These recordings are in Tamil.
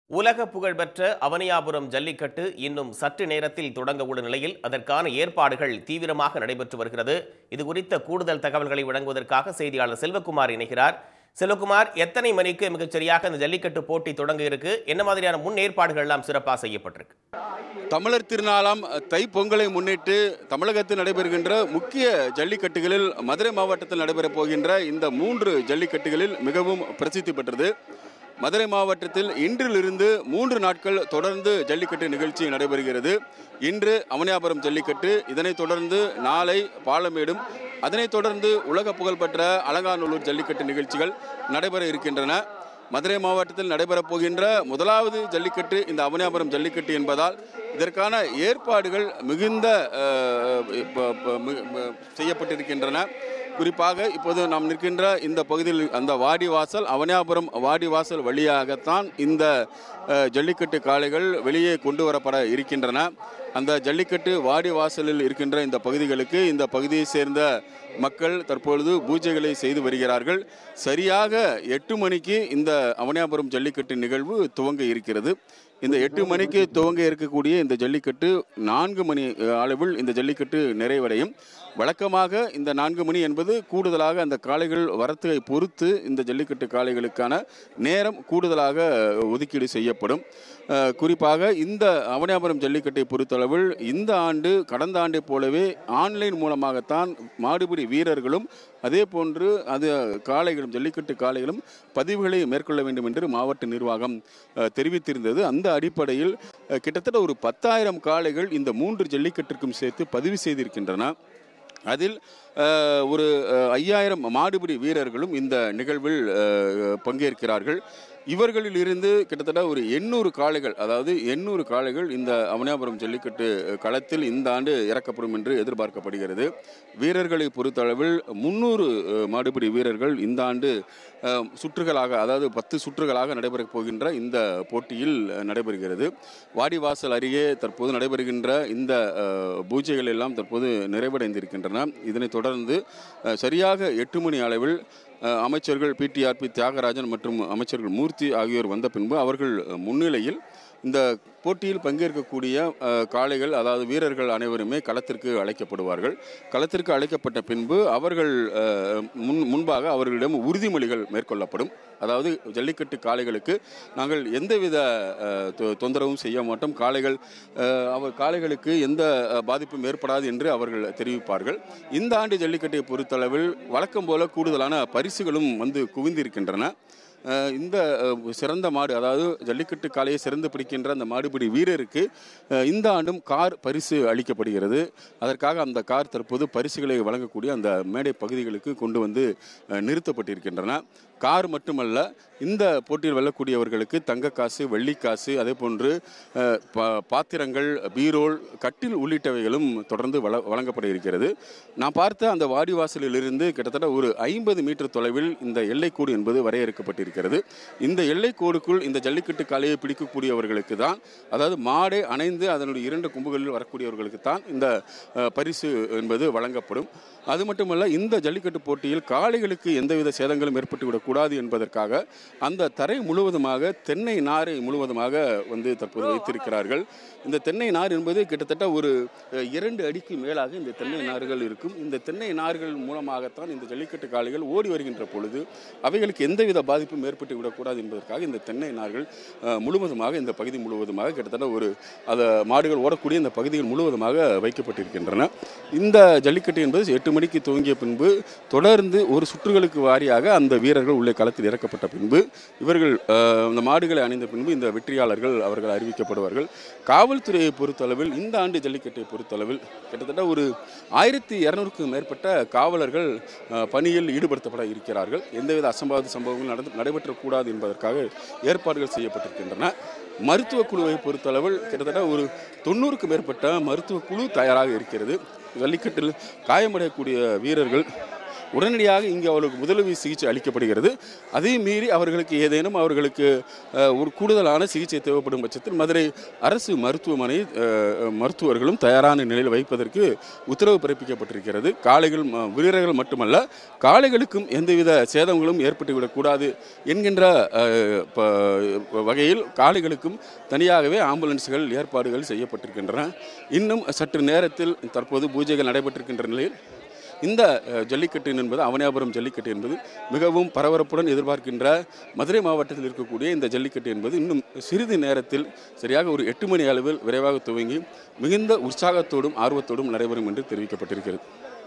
உலக புகழ்பெற்ற அவனியாபுரம் ஜல்லிக்கட்டு இன்னும் சற்று நேரத்தில் தொடங்க உள்ள நிலையில் அதற்கான ஏற்பாடுகள் தீவிரமாக நடைபெற்று வருகிறது இது குறித்த கூடுதல் தகவல்களை வழங்குவதற்காக செய்தியாளர் செல்வகுமார் இணைகிறார் செல்வகுமார் எத்தனை மணிக்கு மிகச் சரியாக இந்த ஜல்லிக்கட்டு போட்டி தொடங்க இருக்கு என்ன மாதிரியான முன் ஏற்பாடுகள் எல்லாம் சிறப்பாக செய்யப்பட்டிருக்கு தமிழர் திருநாளாம் தைப்பொங்கலை முன்னிட்டு தமிழகத்தில் நடைபெறுகின்ற முக்கிய ஜல்லிக்கட்டுகளில் மதுரை மாவட்டத்தில் நடைபெறப் போகின்ற இந்த மூன்று ஜல்லிக்கட்டுகளில் மிகவும் பிரசித்தி பெற்றது மதுரை மாவட்டத்தில் இன்றிலிருந்து மூன்று நாட்கள் தொடர்ந்து ஜல்லிக்கட்டு நிகழ்ச்சி நடைபெறுகிறது இன்று அவனியாபுரம் ஜல்லிக்கட்டு இதனைத் தொடர்ந்து நாளை பாலமேடும் அதனைத் தொடர்ந்து உலக புகழ்பெற்ற அலங்காநல்லூர் ஜல்லிக்கட்டு நிகழ்ச்சிகள் நடைபெற இருக்கின்றன மதுரை மாவட்டத்தில் நடைபெறப் போகின்ற முதலாவது ஜல்லிக்கட்டு இந்த அவனியாபுரம் ஜல்லிக்கட்டு என்பதால் இதற்கான ஏற்பாடுகள் மிகுந்த அஹ், ப- ப- மி- ம- செய்யப்பட்டிருக்கின்றன குறிப்பாக இப்போது நாம் நிற்கின்ற இந்த பகுதியில் அந்த வாடிவாசல் அவனியாபுரம் வாடிவாசல் வழியாகத்தான் இந்த அஹ், ஜல்லிக்கட்டு காளைகள் வெளியே கொண்டு வரப்பட இருக்கின்றன அந்த ஜல்லிக்கட்டு வாடிவாசலில் இருக்கின்ற இந்த பகுதிகளுக்கு இந்த பகுதியை சேர்ந்த மக்கள் தற்பொழுது பூஜைகளை செய்து வருகிறார்கள் சரியாக எட்டு மணிக்கு இந்த அவனியாபுரம் ஜல்லிக்கட்டு நிகழ்வு துவங்க இருக்கிறது இந்த எட்டு மணிக்கு துவங்க இருக்கக்கூடிய இந்த ஜல்லிக்கட்டு நான்கு மணி அஹ், அளவில் இந்த ஜல்லிக்கட்டு நிறைவடையும் வழக்கமாக இந்த நான்கு மணி என்பது கூடுதலாக அந்த காளைகள் வரத்தை பொறுத்து இந்த ஜல்லிக்கட்டு காளைகளுக்கான நேரம் கூடுதலாக ஒதுக்கீடு செய்யப்படும் அஹ், குறிப்பாக இந்த அவனியாபுரம் ஜல்லிக்கட்டை பொறுத்தளவில் இந்த ஆண்டு கடந்த ஆண்டைப் போலவே ஆன்லைன் மூலமாகத்தான் மாடுபிடி வீரர்களும் அதே போன்று அது காளைகளும் ஜல்லிக்கட்டு காளைகளும் பதிவுகளை மேற்கொள்ள வேண்டும் என்று மாவட்ட நிர்வாகம் அஹ், தெரிவித்திருந்தது அந்த அடிப்படையில் அஹ், கிட்டத்தட்ட ஒரு பத்தாயிரம் காளைகள் இந்த மூன்று ஜல்லிக்கட்டிற்கும் சேர்த்து பதிவு செய்திருக்கின்றன அதில் அஹ், ஒரு அஹ், ஐயாயிரம் மாடுபிடி வீரர்களும் இந்த நிகழ்வில் அஹ், பங்கேற்கிறார்கள் இவர்களில் இருந்து கிட்டத்தட்ட ஒரு எண்ணூறு காளைகள் அதாவது எண்ணூறு காளைகள் இந்த அவனியாபுரம் ஜல்லிக்கட்டு களத்தில் இந்த ஆண்டு இறக்கப்படும் என்று எதிர்பார்க்கப்படுகிறது வீரர்களை பொறுத்தளவில் முந்நூறு மாடுபிடி வீரர்கள் இந்த ஆண்டு அஹ், சுற்றுகளாக அதாவது பத்து சுற்றுகளாக நடைபெறப் போகின்ற இந்த போட்டியில் அஹ், நடைபெறுகிறது வாடிவாசல் அருகே தற்போது நடைபெறுகின்ற இந்த அஹ், பூஜைகள் எல்லாம் தற்போது நிறைவடைந்திருக்கின்றன இதனைத் தொடர்ந்து அஹ், சரியாக எட்டு மணி அளவில் அஹ், அமைச்சர்கள் பிடிஆர்பி தியாகராஜன் மற்றும் அமைச்சர்கள் மூர்த்தி ஆகியோர் வந்த பின்பு அவர்கள் அஹ், முன்னிலையில் இந்த போட்டியில் பங்கேற்கக்கூடிய அஹ், காளைகள் அதாவது வீரர்கள் அனைவருமே களத்திற்கு அழைக்கப்படுவார்கள் களத்திற்கு அழைக்கப்பட்ட பின்பு அவர்கள் அஹ், முன் முன்பாக அவர்களிடம் உறுதிமொழிகள் மேற்கொள்ளப்படும் அதாவது ஜல்லிக்கட்டு காளைகளுக்கு நாங்கள் எந்தவித அஹ், தொ- தொந்தரவும் செய்ய மாட்டோம் காளைகள் அஹ், அவர் காளைகளுக்கு எந்த அஹ், பாதிப்பும் ஏற்படாது என்று அவர்கள் தெரிவிப்பார்கள் இந்த ஆண்டு ஜல்லிக்கட்டை பொறுத்தளவில் வழக்கம் போல கூடுதலான பரிசுகளும் வந்து குவிந்திருக்கின்றன அஹ் இந்த அஹ், சிறந்த மாடு அதாவது ஜல்லிக்கட்டு காளையை சிறந்து பிடிக்கின்ற அந்த மாடுபிடி வீரருக்கு அஹ், இந்த ஆண்டும் கார் பரிசு அளிக்கப்படுகிறது அதற்காக அந்த கார் தற்போது பரிசுகளை வழங்கக்கூடிய அந்த மேடை பகுதிகளுக்கு கொண்டு வந்து அஹ், நிறுத்தப்பட்டிருக்கின்றன கார் மட்டுமல்ல இந்த போட்டியில் வெல்லக்கூடியவர்களுக்கு தங்க காசு வெள்ளிக்காசு அதே போன்று அஹ், பா- பாத்திரங்கள் பீரோல் கட்டில் உள்ளிட்டவைகளும் தொடர்ந்து வழ வழங்கப்பட இருக்கிறது நான் பார்த்த அந்த வாடிவாசலிலிருந்து கிட்டத்தட்ட ஒரு ஐம்பது மீட்டர் தொலைவில் இந்த எல்லைக்கோடு என்பது வரையறுக்கப்பட்டிருக்கிறது இந்த எல்லைக்கோடுக்குள் இந்த ஜல்லிக்கட்டு காளையை பிடிக்கக்கூடியவர்களுக்கு தான் அதாவது மாடை அணைந்து அதனுடைய இரண்டு கொம்புகளில் வரக்கூடியவர்களுக்கு தான் இந்த அஹ், பரிசு என்பது வழங்கப்படும் அது மட்டுமல்ல இந்த ஜல்லிக்கட்டு போட்டியில் காளைகளுக்கு எந்தவித சேதங்களும் ஏற்பட்டுவிடக்கூடாது என்பதற்காக அந்த தரை முழுவதுமாக தென்னை நாரை முழுவதுமாக வந்து தற்போது வைத்திருக்கிறார்கள் இந்த தென்னை நார் என்பது கிட்டத்தட்ட ஒரு அஹ், இரண்டு அடிக்கு மேலாக இந்த தென்னை நார்கள் இருக்கும் இந்த தென்னை நார்கள் மூலமாகத்தான் இந்த ஜல்லிக்கட்டு காளைகள் ஓடி வருகின்ற பொழுது அவைகளுக்கு எந்தவித பாதிப்பும் ஏற்பட்டு விடக்கூடாது என்பதற்காக இந்த தென்னை நார்கள் அஹ், முழுவதுமாக இந்த பகுதி முழுவதுமாக கிட்டத்தட்ட ஒரு அந்த மாடுகள் ஓடக்கூடிய இந்த பகுதிகள் முழுவதுமாக வைக்கப்பட்டிருக்கின்றன இந்த ஜல்லிக்கட்டு என்பது எட்டு மணிக்கு துவங்கிய பின்பு தொடர்ந்து ஒரு சுற்றுகளுக்கு வாரியாக அந்த வீரர்கள் உள்ளே களத்தில் இறக்கப்பட்ட பின்பு இவர்கள் அஹ், அந்த மாடுகளை அணிந்த பின்பு இந்த வெற்றியாளர்கள் அவர்கள் அறிவிக்கப்படுவார்கள் காவல்துறையை பொறுத்தளவில் இந்த ஆண்டு ஜல்லிக்கட்டை பொறுத்தளவில் கிட்டத்தட்ட ஒரு ஆயிரத்தி இரநூறுக்கும் மேற்பட்ட காவலர்கள் அஹ், பணியில் ஈடுபடுத்தப்பட இருக்கிறார்கள் எந்தவித அசம்பாவித சம்பவங்கள் நடந்து நடைபெற்றக்கூடாது என்பதற்காக ஏற்பாடுகள் செய்யப்பட்டிருக்கின்றன மருத்துவ குழுவை பொறுத்தளவில் கிட்டத்தட்ட ஒரு தொண்ணூறுக்கு மேற்பட்ட மருத்துவ குழு தயாராக இருக்கிறது ஜல்லிக்கட்டில் காயமடையக்கூடிய வீரர்கள் உடனடியாக இங்கே அவர்களுக்கு முதலுதவி சிகிச்சை அளிக்கப்படுகிறது அதை மீறி அவர்களுக்கு ஏதேனும் அவர்களுக்கு அஹ், ஒரு கூடுதலான சிகிச்சை தேவைப்படும் பட்சத்தில் மதுரை அரசு மருத்துவமனை அஹ், மருத்துவர்களும் தயாரான நிலையில் வைப்பதற்கு உத்தரவு பிறப்பிக்கப்பட்டிருக்கிறது காளைகள் ம- வீரர்கள் மட்டுமல்ல காளைகளுக்கும் எந்தவித சேதங்களும் ஏற்பட்டுவிடக்கூடாது என்கின்ற அஹ், ப- வகையில் காளைகளுக்கும் தனியாகவே ஆம்புலன்ஸ்கள் ஏற்பாடுகள் செய்யப்பட்டிருக்கின்றன இன்னும் சற்று நேரத்தில் தற்போது பூஜைகள் நடைபெற்றிருக்கின்ற நிலையில் இந்த அஹ், ஜல்லிக்கட்டு என்பது அவனியாபுரம் ஜல்லிக்கட்டு என்பது மிகவும் பரபரப்புடன் எதிர்பார்க்கின்ற மதுரை மாவட்டத்தில் இருக்கக்கூடிய இந்த ஜல்லிக்கட்டு என்பது இன்னும் சிறிது நேரத்தில் சரியாக ஒரு எட்டு மணி அளவில் விரைவாக துவங்கி மிகுந்த உற்சாகத்தோடும் ஆர்வத்தோடும் நடைபெறும் என்று தெரிவிக்கப்பட்டிருக்கிறது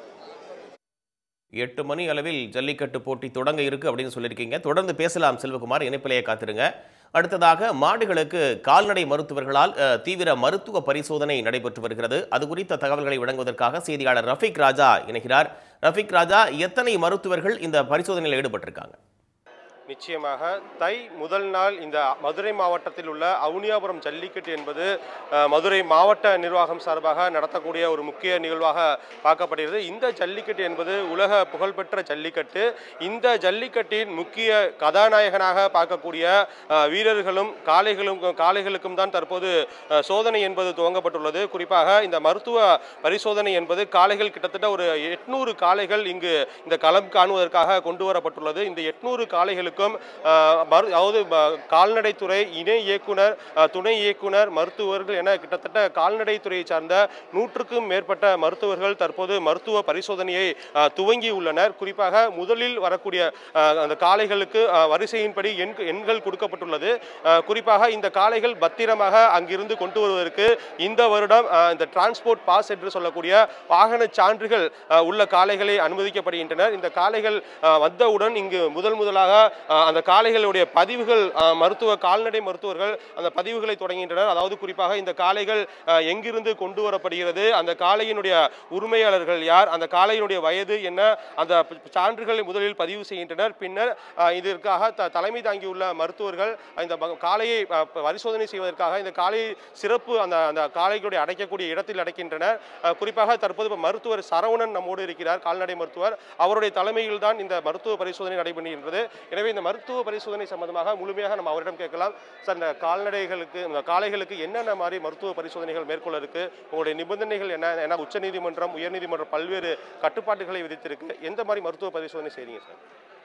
எட்டு மணி அளவில் ஜல்லிக்கட்டு போட்டி தொடங்க இருக்கு அப்படின்னு சொல்லியிருக்கீங்க தொடர்ந்து பேசலாம் செல்வகுமார் இணைப்பிலேயே காத்திருங்க அடுத்ததாக மாடுகளுக்கு கால்நடை மருத்துவர்களால் அஹ், தீவிர மருத்துவ பரிசோதனை நடைபெற்று வருகிறது அது குறித்த தகவல்களை வழங்குவதற்காக செய்தியாளர் ரஃபீக் ராஜா இணைகிறார் ரஃபீக் ராஜா எத்தனை மருத்துவர்கள் இந்த பரிசோதனையில் ஈடுபட்டிருக்காங்க நிச்சயமாக தை முதல் நாள் இந்த மதுரை மாவட்டத்தில் உள்ள அவுனியாபுரம் ஜல்லிக்கட்டு என்பது அஹ், மதுரை மாவட்ட நிர்வாகம் சார்பாக நடத்தக்கூடிய ஒரு முக்கிய நிகழ்வாக பார்க்கப்படுகிறது இந்த ஜல்லிக்கட்டு என்பது உலக புகழ்பெற்ற ஜல்லிக்கட்டு இந்த ஜல்லிக்கட்டின் முக்கிய கதாநாயகனாக பார்க்கக்கூடிய அஹ், வீரர்களும் காளைகளும் காளைகளுக்கும் தான் தற்போது அஹ், சோதனை என்பது துவங்கப்பட்டுள்ளது குறிப்பாக இந்த மருத்துவ பரிசோதனை என்பது காளைகள் கிட்டத்தட்ட ஒரு எட்நூறு காளைகள் இங்கு இந்த களம் காணுவதற்காக கொண்டு வரப்பட்டுள்ளது இந்த எட்நூறு காளைகளுக்கும் ஆஹ், மரு அதாவது ப- கால்நடைத்துறை இணை இயக்குனர் ஆஹ், துணை இயக்குனர் மருத்துவர்கள் என கிட்டத்தட்ட கால்நடைத்துறையை சார்ந்த நூற்றுக்கும் மேற்பட்ட மருத்துவர்கள் தற்போது மருத்துவ பரிசோதனையை ஆஹ், துவங்கி உள்ளனர் குறிப்பாக முதலில் வரக்கூடிய ஆஹ், அந்த காளைகளுக்கு ஆஹ், வரிசையின்படி எண் எண்கள் கொடுக்கப்பட்டுள்ளது ஆஹ், குறிப்பாக இந்த காளைகள் பத்திரமாக அங்கிருந்து கொண்டு வருவதற்கு இந்த வருடம் ஆஹ், இந்த டிரான்ஸ்போர்ட் பாஸ் என்று சொல்லக்கூடிய வாகன சான்றுகள் ஆஹ், உள்ள காளைகளை அனுமதிக்கப்படுகின்றனர் இந்த காளைகள் ஆஹ், வந்தவுடன் இங்கு முதல் முதலாக ஆஹ், அந்த காளைகளுடைய பதிவுகள் ஆஹ், மருத்துவ கால்நடை மருத்துவர்கள் அந்த பதிவுகளை தொடங்குகின்றனர் அதாவது குறிப்பாக இந்த காளைகள் ஆஹ், எங்கிருந்து கொண்டு வரப்படுகிறது அந்த காளையினுடைய உரிமையாளர்கள் யார் அந்த காளையினுடைய வயது என்ன அந்த ப- சான்றுகளை முதலில் பதிவு செய்கின்றனர் பின்னர் ஆஹ், இதற்காக த- தலைமை தாங்கியுள்ள மருத்துவர்கள் இந்த ப- காளையை ஆஹ், ப- பரிசோதனை செய்வதற்காக இந்த காளை சிறப்பு அந்த அந்த காளைகளுடைய அடைக்கக்கூடிய இடத்தில் அடைக்கின்றனர் ஆஹ், குறிப்பாக தற்போது இப்ப மருத்துவர் சரவணன் நம்மோடு இருக்கிறார் கால்நடை மருத்துவர் அவருடைய தலைமையில் தான் இந்த மருத்துவ பரிசோதனை நடைபெறுகின்றது எனவே இந்த மருத்துவ பரிசோதனை சம்பந்தமாக முழுமையாக நம்ம அவரிடம் கேட்கலாம் சார் இந்த கால்நடைகளுக்கு இந்த காளைகளுக்கு என்னென்ன மாதிரி மருத்துவ பரிசோதனைகள் மேற்கொள்ள இருக்கு உங்களுடைய நிபந்தனைகள் என்ன ஏன்னா உச்சநீதிமன்றம் உயர்நீதிமன்றம் பல்வேறு கட்டுப்பாட்டுகளை விதித்திருக்கு எந்த மாதிரி மருத்துவ பரிசோதனை செய்றீங்க சார்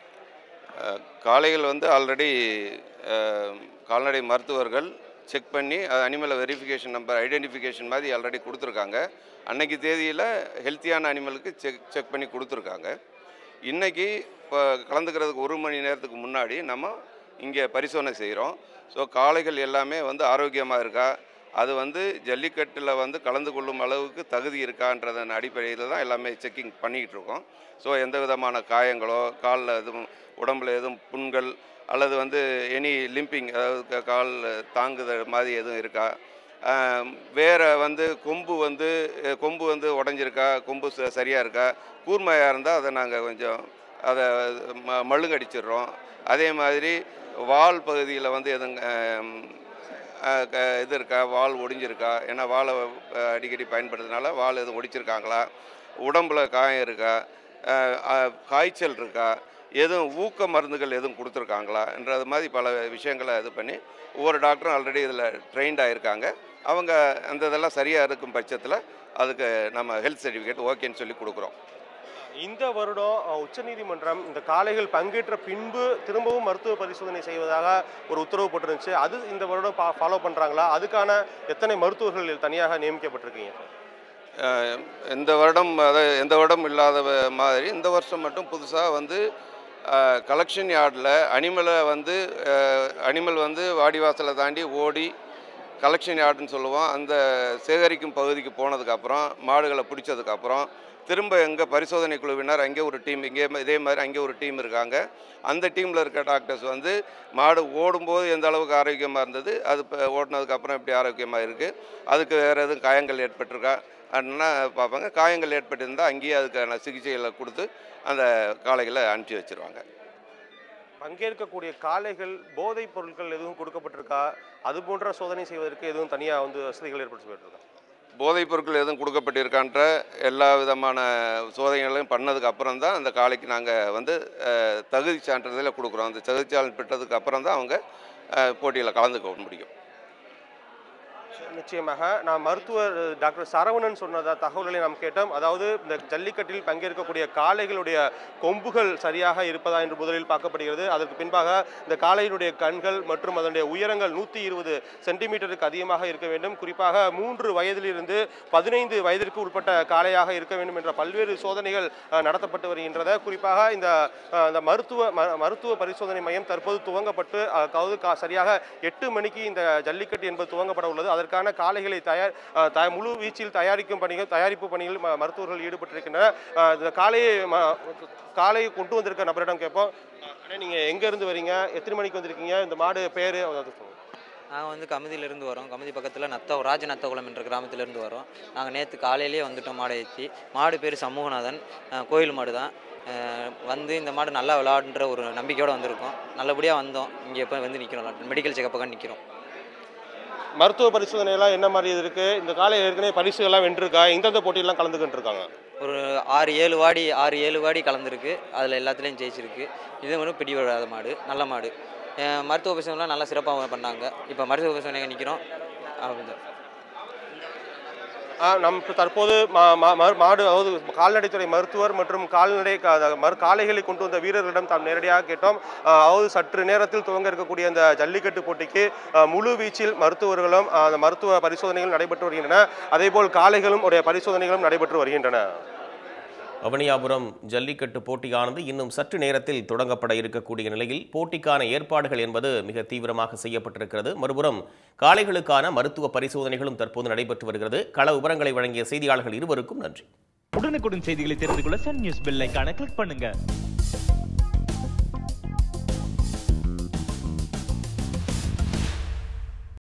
அஹ், காளைகள் வந்து ஆல்ரெடி கால்நடை மருத்துவர்கள் செக் பண்ணி அது அனிமலை வெரிஃபிகேஷன் நம்பர் ஐடென்டிஃபிகேஷன் மாதிரி ஆல்ரெடி கொடுத்துருக்காங்க அன்னைக்கு தேதியில் ஹெல்த்தியான அனிமலுக்கு செக் செக் பண்ணி கொடுத்துருக்காங்க இன்னைக்கு இப்போ கலந்துக்கிறதுக்கு ஒரு மணி நேரத்துக்கு முன்னாடி நம்ம இங்கே பரிசோதனை செய்கிறோம் ஸோ காளைகள் எல்லாமே வந்து ஆரோக்கியமாக இருக்கா அது வந்து ஜல்லிக்கட்டில் வந்து கலந்து கொள்ளும் அளவுக்கு தகுதி இருக்கான்றதன் அடிப்படையில் தான் எல்லாமே செக்கிங் பண்ணிக்கிட்டு இருக்கோம் ஸோ எந்த விதமான காயங்களோ காலில் எதுவும் உடம்புல எதுவும் புண்கள் அல்லது வந்து எனி லிம்பிங் அதாவது க- கால் தாங்குதல் மாதிரி எதுவும் இருக்கா ஆம், வேற வந்து கொம்பு வந்து அஹ், கொம்பு வந்து உடஞ்சிருக்கா கொம்பு ச- சரியா இருக்கா கூர்மையாக இருந்தால் அதை நாங்கள் கொஞ்சம் அதை ம மழுங்கடிச்சிடுறோம் அதே மாதிரி வால் பகுதியில் வந்து எதுவும் ஆம், அஹ், க- இது இருக்கா வால் ஒடிஞ்சிருக்கா ஏன்னா வாலை அஹ், அடிக்கடி பயன்படுறதுனால வால் எதுவும் ஒடிச்சிருக்காங்களா உடம்புல காயம் இருக்கா அஹ், அஹ், காய்ச்சல் இருக்கா எதுவும் ஊக்க மருந்துகள் எதுவும் கொடுத்துருக்காங்களான்றது மாதிரி பல விஷயங்களை இது பண்ணி ஒவ்வொரு டாக்டரும் ஆல்ரெடி இதில் ட்ரெயின்ட் ஆகிருக்காங்க அவங்க அந்த இதெல்லாம் சரியாக இருக்கும் பட்சத்தில் அதுக்கு நம்ம ஹெல்த் சர்டிஃபிகேட் ஓகேன்னு சொல்லி கொடுக்குறோம் இந்த வருடம் அஹ், உச்சநீதிமன்றம் இந்த காளைகள் பங்கேற்ற பின்பு திரும்பவும் மருத்துவ பரிசோதனை செய்வதாக ஒரு உத்தரவு போட்டிருந்துச்சு அது இந்த வருடம் ஃபாலோ பண்றாங்களா அதுக்கான எத்தனை மருத்துவர்கள் தனியாக நியமிக்கப்பட்டிருக்கீங்க சார் அஹ் இந்த வருடம் அதாவது எந்த வருடம் இல்லாத வ- மாதிரி இந்த வருஷம் மட்டும் புதுசாக வந்து கலெக்ஷன் யார்டில் அனிமலை வந்து அனிமல் வந்து வாடிவாசலை தாண்டி ஓடி கலெக்ஷன் யார்டுன்னு சொல்லுவோம் அந்த சேகரிக்கும் பகுதிக்கு போனதுக்கப்புறம் மாடுகளை பிடிச்சதுக்கப்புறம் திரும்ப எங்கே பரிசோதனை குழுவினர் அங்கே ஒரு டீம் இங்கே இதே மாதிரி அங்கே ஒரு டீம் இருக்காங்க அந்த டீமில் இருக்க டாக்டர்ஸ் வந்து மாடு ஓடும்போது எந்த அளவுக்கு ஆரோக்கியமாக இருந்தது அது இப்போ ஓடினதுக்கப்புறம் எப்படி ஆரோக்கியமாக இருக்குது அதுக்கு வேறு எதுவும் காயங்கள் ஏற்பட்டிருக்கா அப்படின்னா பார்ப்பாங்க காயங்கள் ஏற்பட்டிருந்தால் அங்கேயே அதுக்கான சிகிச்சைகளை கொடுத்து அந்த காளைகளை அனுப்பிச்சி வச்சிருவாங்க பங்கேற்கக்கூடிய காளைகள் போதைப் பொருட்கள் எதுவும் கொடுக்கப்பட்டிருக்கா அது போன்ற சோதனை செய்வதற்கு எதுவும் தனியாக வந்து வசதிகள் ஏற்படுத்தப்பட்டிருக்கா போதைப் பொருட்கள் எதுவும் கொடுக்கப்பட்டிருக்கான்ற எல்லா விதமான சோதனைகளையும் பண்ணதுக்கு அப்புறம் தான் அந்த காளைக்கு நாங்கள் வந்து அஹ், தகுதி சான்றிதழை கொடுக்குறோம் அந்த தகுதி சான்றிதழ் பெற்றதுக்கு அப்புறம் தான் அவங்க போட்டியில் கலந்துக்க முடியும் நிச்சயமாக நான் மருத்துவர் டாக்டர் சரவணன் சொன்னதா தகவல்களை நாம் கேட்டோம் அதாவது இந்த ஜல்லிக்கட்டில் பங்கேற்கக்கூடிய காளைகளுடைய கொம்புகள் சரியாக இருப்பதா என்று முதலில் பார்க்கப்படுகிறது அதற்கு பின்பாக இந்த காளையினுடைய கண்கள் மற்றும் அதனுடைய உயரங்கள் நூற்றி இருபது சென்டிமீட்டருக்கு அதிகமாக இருக்க வேண்டும் குறிப்பாக மூன்று வயதிலிருந்து பதினைந்து வயதிற்கு உட்பட்ட காளையாக இருக்க வேண்டும் என்ற பல்வேறு சோதனைகள் அஹ், நடத்தப்பட்டு வருகின்றன குறிப்பாக இந்த அஹ், இந்த மருத்துவ ம- மருத்துவ பரிசோதனை மையம் தற்போது துவங்கப்பட்டு அஹ், அதாவது கா- சரியாக எட்டு மணிக்கு இந்த ஜல்லிக்கட்டு என்பது துவங்கப்பட உள்ளது அதற்கான காளைகளை தயார் அஹ், த- முழு வீச்சில் தயாரிக்கும் பணிகள் தயாரிப்பு பணிகள் ம- மருத்துவர்கள் ஈடுபட்டிருக்கின்றனர் அஹ், இந்த காளையை ம- காளையை கொண்டு வந்திருக்க நபரிடம் கேட்போம் அஹ், அண்ணா நீங்கள் எங்கேருந்து வரீங்க எத்தனை மணிக்கு வந்திருக்கீங்க இந்த மாடு பேர் நாங்கள் வந்து கமுதியிலேருந்து வரோம் கமுதி பக்கத்தில் நத்த ராஜ நத்தகுளம் என்ற கிராமத்திலேருந்து வரோம் நாங்கள் நேற்று காலையிலேயே வந்துட்டோம் மாடை ஏற்றி மாடு பேர் சமூகநாதன் அஹ் கோயில் மாடு தான் அஹ் வந்து இந்த மாடு நல்லா விளாடுன்ற ஒரு நம்பிக்கையோடு வந்திருக்கோம் நல்லபடியாக வந்தோம் இங்கே இப்போ வந்து நிற்கிறோம் மெடிக்கல் செக்கப்புக்காக நிற்கிறோம் மருத்துவ பரிசோதனை எல்லாம் என்ன மாதிரி இருக்கு இந்த காலை ஏற்கனவே பரிசு எல்லாம் வென்றிருக்கா எந்தெந்த போட்டியெல்லாம் கலந்துக்கிட்டு இருக்காங்க ஒரு ஆறு ஏழு வாடி ஆறு ஏழு வாடி கலந்துருக்கு அதில் எல்லாத்துலேயும் ஜெயிச்சிருக்கு இது வந்து பிடி விடாத மாடு நல்ல மாடு அஹ் மருத்துவ பரிசோதனைலாம் நல்லா சிறப்பாக பண்ணாங்க இப்போ மருத்துவ பரிசோதனை நிற்கிறோம் அப்படிதான் ஆ, நம் இப்ப தற்போது மா- மா- மரு- மாடு அதாவது கால்நடைத்துறை மருத்துவர் மற்றும் கால்நடை கா- அதாவது மறு காளைகளை கொண்டு வந்த வீரர்களிடம் தாம் நேரடியாக கேட்டோம் ஆ, அதாவது சற்று நேரத்தில் துவங்க இருக்கக்கூடிய அந்த ஜல்லிக்கட்டு போட்டிக்கு ஆ, முழு வீச்சில் மருத்துவர்களும் ஆ, அந்த மருத்துவ பரிசோதனைகள் நடைபெற்று வருகின்றன அதேபோல் காளைகளும் உடைய பரிசோதனைகளும் நடைபெற்று வருகின்றன அவனியாபுரம் ஜல்லிக்கட்டு போட்டியானது இன்னும் சற்று நேரத்தில் தொடங்கப்பட இருக்கக்கூடிய நிலையில் போட்டிக்கான ஏற்பாடுகள் என்பது மிக தீவிரமாக செய்யப்பட்டிருக்கிறது மறுபுறம் காளைகளுக்கான மருத்துவ பரிசோதனைகளும் தற்போது நடைபெற்று வருகிறது கள விவரங்களை வழங்கிய செய்தியாளர்கள் இருவருக்கும் நன்றி உடனுக்குடன் செய்திகளை தெரிந்து கொள்ள சன் நியூஸ் பெல் ஐகானை கிளிக் பண்ணுங்க